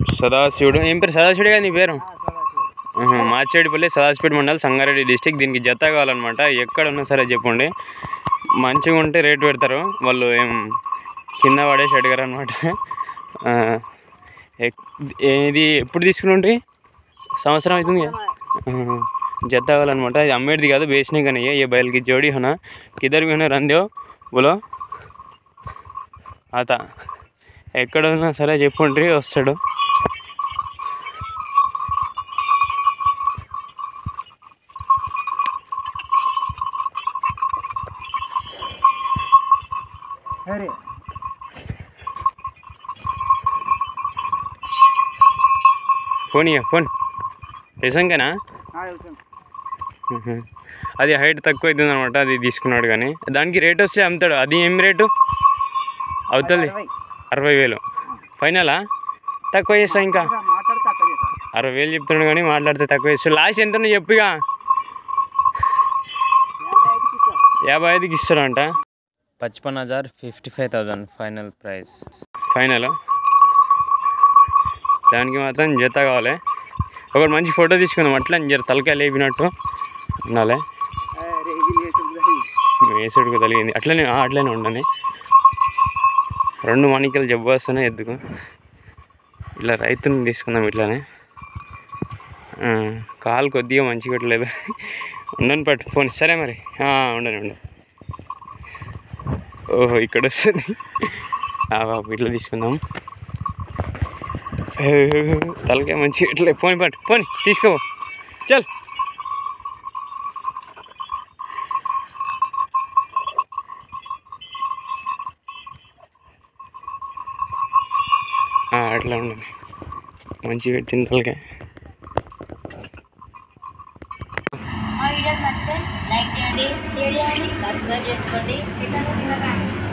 సదాశివుడు ఏం పేరు సదాశివుడే కదా నీ పేరు ఆహా, మాచేడిపల్లి సదాశివపేట మండల్ సంగారెడ్డి డిస్టిక్ దీనికి జత కావాలన్నమాట ఎక్కడ ఉన్నా సరే చెప్పండి మంచిగా ఉంటే రేట్ పెడతారు వాళ్ళు ఏం కింద పడేసి అడిగారు అనమాట ఇది ఎప్పుడు తీసుకుని ఉంటే సంవత్సరం అవుతుంది కదా? ఆహా, జత కావాలన్నమాట ఇది అమ్మేటిది కాదు బేసినే కానీ ఏ बैल की जोड़ी होना किधर भी होना रन दो बोलो ఆత ఎక్కడ ఉన్నా సరే చెప్పుండ్రి వస్తాడు अरे ఫోన్ ఇయ్య ఫోన్ యశంకేనా हाँ वेलकम మ్మ్. అది హైట్ తక్కువ అవుతుంది అనమాట అది తీసుకున్నాడు కానీ దానికి రేట్ వస్తే అమ్ముతాడు అది ఏం రేటు అవుతుంది అరవై వేలు ఫైనలా తక్కువ చేస్తా ఇంకా మాట్లాడితే అక్కడ చేస్తాను అరవై వేలు చెప్తున్నాడు కానీ మాట్లాడితే తక్కువ చేస్తాడు లాస్ట్ ఎంత ఉన్నాయో చెప్పు ఇక యాభై ఐదుకి ఇస్తాడంట पचपन हज़ार fifty five thousand final price final దానికి మాత్రం జత కావాలి ఒకటి మంచి ఫోటో తీసుకుందాం అట్లా జర తలకాయ లేపినట్టు ఉండాలి अरे ఇది లేదు వేసుడుకు తలిగింది అట్లనే ఆ, అట్లనే ఉండని రెండు మణికలు జబ్బు వస్తున్నాయి ఎద్దుకు ఇలా రైతుని తీసుకుందాం ఇట్లానే ఆ, కాలు కొద్దిగా మంచిగా కొట్టలేదు ఉండని పట్టు ఫోన్ సరే మరి ఆ, ఉండని ఉండు ఓహో ఇక్కడ వస్తుంది ఆ, బాబు ఇట్లా తీసుకుందాం ఏ, తలకాయ మంచిగా ఇట్లా పోని పట్టు పోని తీసుకో చల్ ఆ, అట్లా ఉండండి మంచిగా పెట్టింది తలకాయ మా వీడియోస్ నచ్చితే లైక్ చేయండి షేర్ చేయండి సబ్స్క్రైబ్ చేసుకోండి ఇతను తినకండి